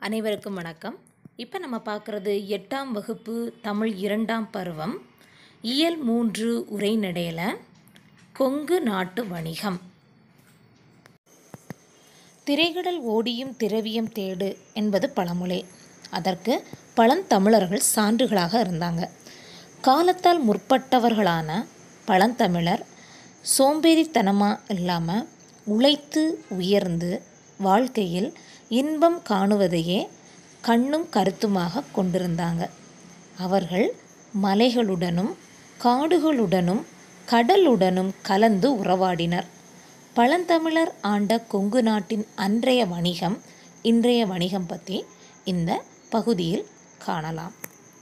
அனைவருக்கும் வணக்கம் இப்போ நம்ம பார்க்குறது எட்டாம் வகுப்பு தமிழ் இரண்டாம் பருவம் இயல் மூன்று உரைநடையில் கொங்கு நாட்டு வணிகம் திரைகடல் ஓடியும் திரவியம் தேடு என்பது பழமொழி அதற்கு பழந்தமிழர்கள் சான்றுகளாக இருந்தாங்க காலத்தால் முற்பட்டவர்களான பழந்தமிழர் சோம்பேறித்தனமாக இல்லாமல் உழைத்து உயர்ந்து வாழ்க்கையில் இன்பம் காணுவதையே கண்ணும் கருத்துமாக கொண்டிருந்தாங்க அவர்கள் மலைகளுடனும் காடுகளுடனும் கடலுடனும் கலந்து உறவாடினர் பழந்தமிழர் ஆண்ட கொங்கு நாட்டின் அன்றைய வணிகம் இன்றைய வணிகம் பற்றி இந்த பகுதியில் காணலாம்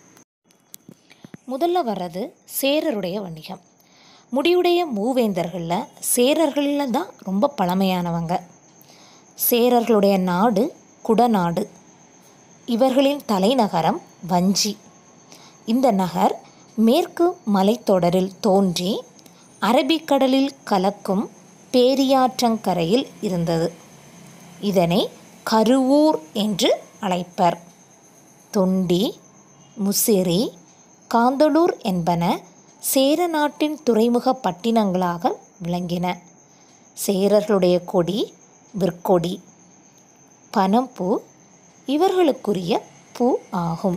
முதல்ல வர்றது சேரருடைய வணிகம் முடியுடைய மூவேந்தர்களில் சேரர்களில் தான் ரொம்ப பழமையானவங்க சேரர்களுடைய நாடு குடநாடு இவர்களின் தலைநகரம் வஞ்சி இந்த நகர் மேற்கு மலைத்தொடரில் தோன்றி அரபிக்கடலில் கலக்கும் பேரியாற்றங்கரையில் இருந்தது இதனை கருவூர் என்று அழைப்பர் தொண்டி முசிறி காந்தளூர் என்பன சேர நாட்டின் துறைமுக பட்டினங்களாக விளங்கின சேரர்களுடைய கொடி விற்கொடி பனம்பூ இவர்களுக்குரிய பூ ஆகும்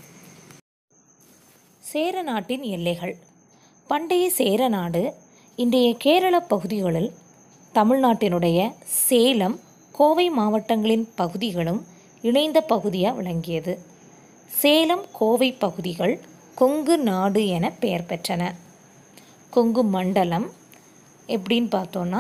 சேர நாட்டின் எல்லைகள் பண்டைய சேர நாடு இன்றைய கேரள பகுதிகளில் தமிழ்நாட்டினுடைய சேலம் கோவை மாவட்டங்களின் பகுதிகளும் இணைந்த பகுதியாக விளங்கியது சேலம் கோவை பகுதிகள் கொங்கு நாடு என பெயர் பெற்றன கொங்கு மண்டலம் எப்படின்னு பார்த்தோன்னா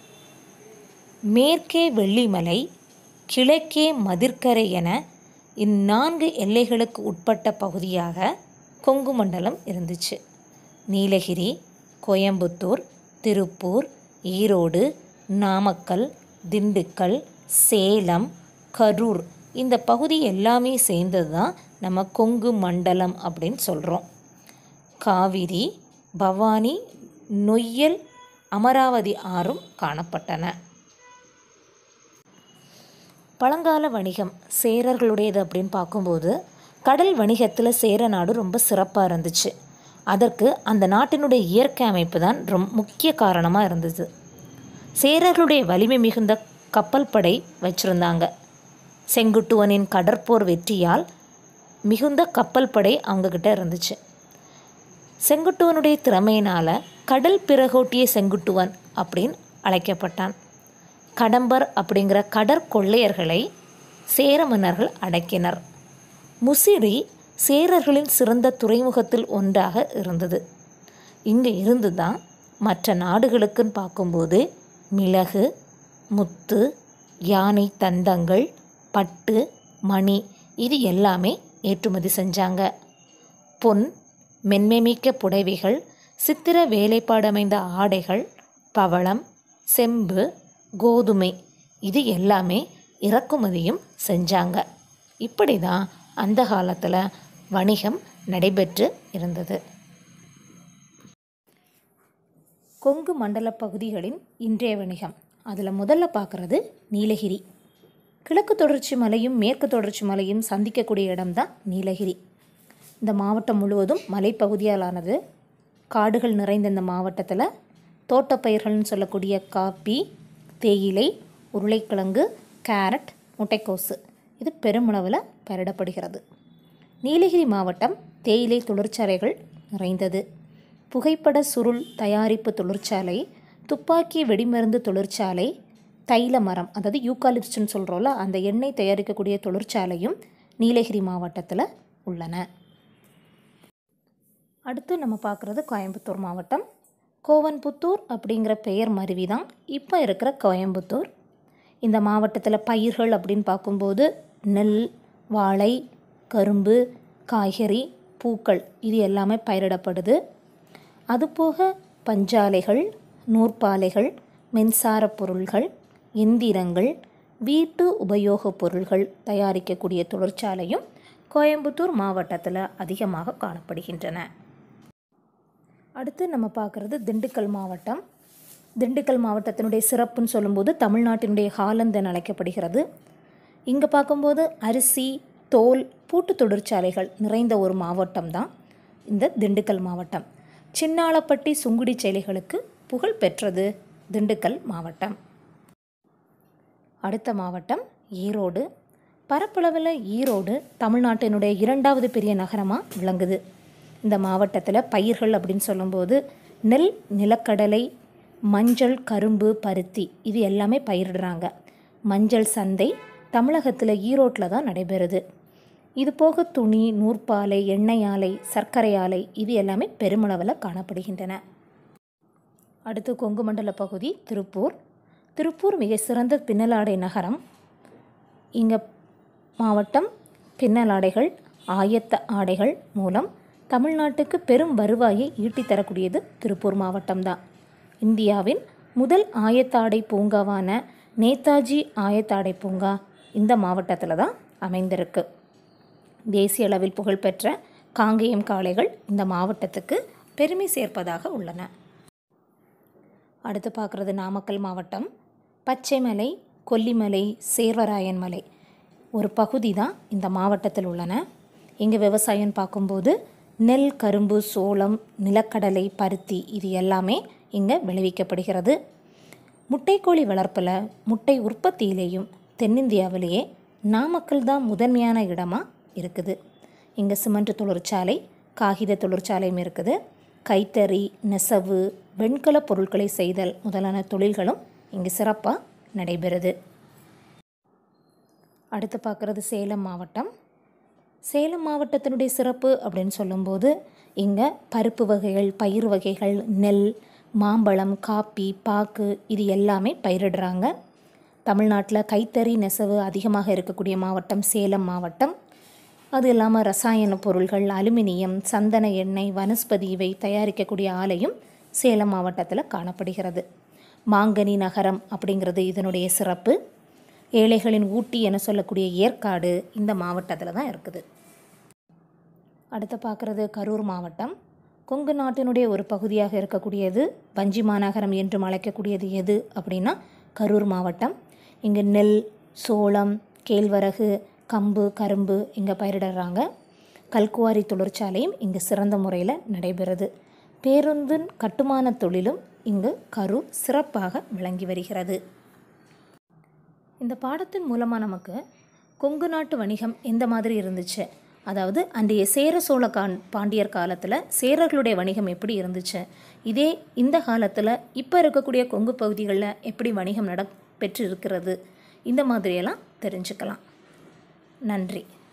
மேற்கே வெள்ளிமலை கிழக்கே மதிர்க்கரை என இந்நான்கு எல்லைகளுக்கு உட்பட்ட பகுதியாக கொங்கு மண்டலம் இருந்துச்சு நீலகிரி கோயம்புத்தூர் திருப்பூர் ஈரோடு நாமக்கல் திண்டுக்கல் சேலம் கரூர் இந்த பகுதி எல்லாமே சேர்ந்தது தான் நம்ம கொங்கு மண்டலம் அப்படின்னு சொல்கிறோம் காவிரி பவானி நொய்யல் அமராவதி ஆறும் காணப்பட்டன பழங்கால வணிகம் சேரர்களுடையது அப்படின்னு பார்க்கும்போது கடல் வணிகத்தில் சேர நாடு ரொம்ப சிறப்பாக இருந்துச்சு அதற்கு அந்த நாட்டினுடைய இயற்கை அமைப்பு தான் ரொம் முக்கிய காரணமாக இருந்தது சேரர்களுடைய வலிமை மிகுந்த கப்பல் படை வச்சுருந்தாங்க செங்குட்டுவனின் கடற்போர் வெற்றியால் மிகுந்த கப்பல் படை அவங்கக்கிட்ட இருந்துச்சு செங்குட்டுவனுடைய திறமையினால் கடல் பிறகோட்டிய செங்குட்டுவன் அப்படின்னு அழைக்கப்பட்டான் கடம்பர் அப்படிங்கிற கடற்கொள்ளையர்களை சேர மன்னர்கள் அடக்கினர் முசிறி சேரர்களின் சிறந்த துறைமுகத்தில் ஒன்றாக இருந்தது இங்கே இருந்து தான் மற்ற நாடுகளுக்குன்னு பார்க்கும்போது மிளகு முத்து யானை தந்தங்கள் பட்டு மணி இது எல்லாமே ஏற்றுமதி செஞ்சாங்க பொன் மென்மைமிக்க புடவைகள் சித்திர வேலைப்பாடமைந்த ஆடைகள் பவளம் செம்பு கோதுமை இது எல்லாமே இறக்குமதியும் செஞ்சாங்க இப்படி தான் அந்த காலத்தில் வணிகம் நடைபெற்று இருந்தது கொங்கு மண்டல பகுதிகளின் இன்றைய வணிகம் அதில் முதல்ல பார்க்குறது நீலகிரி கிழக்கு தொடர்ச்சி மலையும் மேற்கு தொடர்ச்சி மலையும் சந்திக்கக்கூடிய இடம்தான் நீலகிரி இந்த மாவட்டம் முழுவதும் மலைப்பகுதியாலானது காடுகள் நிறைந்த இந்த மாவட்டத்தில் தோட்டப்பயிர்கள்னு சொல்லக்கூடிய காப்பி தேயிலை உருளைக்கிழங்கு கேரட் முட்டைக்கோசு இது பெருமளவில் பயிரிடப்படுகிறது நீலகிரி மாவட்டம் தேயிலை தொழிற்சாலைகள் நிறைந்தது புகைப்பட சுருள் தயாரிப்பு தொழிற்சாலை துப்பாக்கி வெடிமருந்து தொழிற்சாலை தைல மரம் அதாவது யூகாலிப்ஸ்ன்னு சொல்கிறோம்ல அந்த எண்ணெய் தயாரிக்கக்கூடிய தொழிற்சாலையும் நீலகிரி மாவட்டத்தில் உள்ளன அடுத்து நம்ம பார்க்குறது கோயம்புத்தூர் மாவட்டம் கோவன்புத்தூர் அப்படிங்கிற பெயர் மருவி தான் இப்போ இருக்கிற கோயம்புத்தூர் இந்த மாவட்டத்தில் பயிர்கள் அப்படின்னு பார்க்கும்போது நெல் வாழை கரும்பு காய்கறி பூக்கள் இது எல்லாமே பயிரிடப்படுது அதுபோக பஞ்சாலைகள் நூற்பாலைகள் மின்சார பொருள்கள் எந்திரங்கள் வீட்டு உபயோகப் பொருள்கள் தயாரிக்கக்கூடிய தொழிற்சாலையும் கோயம்புத்தூர் மாவட்டத்தில் அதிகமாக காணப்படுகின்றன அடுத்து நம்ம பார்க்குறது திண்டுக்கல் மாவட்டம் திண்டுக்கல் மாவட்டத்தினுடைய சிறப்புன்னு சொல்லும்போது தமிழ்நாட்டினுடைய ஹாலந்து என அழைக்கப்படுகிறது இங்கே பார்க்கும்போது அரிசி தோல் பூட்டு தொழிற்சாலைகள் நிறைந்த ஒரு மாவட்டம் தான் இந்த திண்டுக்கல் மாவட்டம் சின்னாளப்பட்டி சுங்குடி செயலிகளுக்கு புகழ் பெற்றது திண்டுக்கல் மாவட்டம் அடுத்த மாவட்டம் ஈரோடு பரப்பளவில் ஈரோடு தமிழ்நாட்டினுடைய இரண்டாவது பெரிய நகரமாக விளங்குது இந்த மாவட்டத்தில் பயிர்கள் அப்படின்னு சொல்லும்போது நெல் நிலக்கடலை மஞ்சள் கரும்பு பருத்தி இது எல்லாமே பயிரிடுறாங்க மஞ்சள் சந்தை தமிழகத்தில் ஈரோட்டில் தான் நடைபெறுது இது போக துணி நூற்பாலை எண்ணெய் ஆலை சர்க்கரை ஆலை இது எல்லாமே பெருமளவில் காணப்படுகின்றன அடுத்து கொங்கு மண்டல பகுதி திருப்பூர் திருப்பூர் மிக சிறந்த பின்னலாடை நகரம் இங்கே மாவட்டம் பின்னலாடைகள் ஆயத்த ஆடைகள் மூலம் தமிழ்நாட்டுக்கு பெரும் வருவாயை ஈட்டித் தரக்கூடியது திருப்பூர் மாவட்டம்தான் இந்தியாவின் முதல் ஆயத்தாடை பூங்காவான நேதாஜி ஆயத்தாடை பூங்கா இந்த மாவட்டத்தில் தான் அமைந்திருக்கு தேசிய அளவில் புகழ்பெற்ற காங்கேயம் காளைகள் இந்த மாவட்டத்துக்கு பெருமை சேர்ப்பதாக உள்ளன அடுத்து பார்க்குறது நாமக்கல் மாவட்டம் பச்சைமலை கொல்லிமலை சேர்வராயன் மலை ஒரு பகுதி தான் இந்த மாவட்டத்தில் உள்ளன இங்கே விவசாயம் பார்க்கும்போது நெல் கரும்பு சோளம் நிலக்கடலை பருத்தி இது எல்லாமே இங்கே விளைவிக்கப்படுகிறது முட்டைக்கோழி வளர்ப்பில் முட்டை உற்பத்தியிலேயும் தென்னிந்தியாவிலேயே நாமக்கல் தான் முதன்மையான இடமாக இருக்குது இங்கே சிமெண்ட் தொழிற்சாலை காகித தொழிற்சாலையும் இருக்குது கைத்தறி நெசவு வெண்கல பொருட்களை செய்தல் முதலான தொழில்களும் இங்கே சிறப்பாக நடைபெறுது அடுத்து பார்க்குறது சேலம் மாவட்டம் சேலம் மாவட்டத்தினுடைய சிறப்பு அப்படின்னு சொல்லும்போது இங்கே பருப்பு வகைகள் பயிர் வகைகள் நெல் மாம்பழம் காப்பி பாக்கு இது எல்லாமே பயிரிடுறாங்க தமிழ்நாட்டில் கைத்தறி நெசவு அதிகமாக இருக்கக்கூடிய மாவட்டம் சேலம் மாவட்டம் அது இல்லாமல் ரசாயன பொருள்கள் அலுமினியம் சந்தன எண்ணெய் வனஸ்பதி இவை தயாரிக்கக்கூடிய ஆலையும் சேலம் மாவட்டத்தில் காணப்படுகிறது மாங்கனி நகரம் அப்படிங்கிறது இதனுடைய சிறப்பு ஏழைகளின் ஊட்டி என சொல்லக்கூடிய ஏற்காடு இந்த மாவட்டத்தில் தான் இருக்குது அடுத்து பார்க்குறது கரூர் மாவட்டம் கொங்கு நாட்டினுடைய ஒரு பகுதியாக இருக்கக்கூடியது வஞ்சி மாநகரம் என்றும் அழைக்கக்கூடியது எது அப்படின்னா கரூர் மாவட்டம் இங்கு நெல் சோளம் கேழ்வரகு கம்பு கரும்பு இங்கே பயிரிடுறாங்க கல்குவாரி தொழிற்சாலையும் இங்கு சிறந்த முறையில் நடைபெறுது பேருந்தின் கட்டுமான தொழிலும் இங்கு கரூர் சிறப்பாக விளங்கி வருகிறது இந்த பாடத்தின் மூலமாக நமக்கு கொங்கு நாட்டு வணிகம் எந்த மாதிரி இருந்துச்சு அதாவது அன்றைய சேர சோழ கான் பாண்டியர் காலத்தில் சேரர்களுடைய வணிகம் எப்படி இருந்துச்சு இதே இந்த காலத்தில் இப்போ இருக்கக்கூடிய கொங்கு பகுதிகளில் எப்படி வணிகம் நட பெற்று இருக்கிறது இந்த மாதிரியெல்லாம் தெரிஞ்சுக்கலாம் நன்றி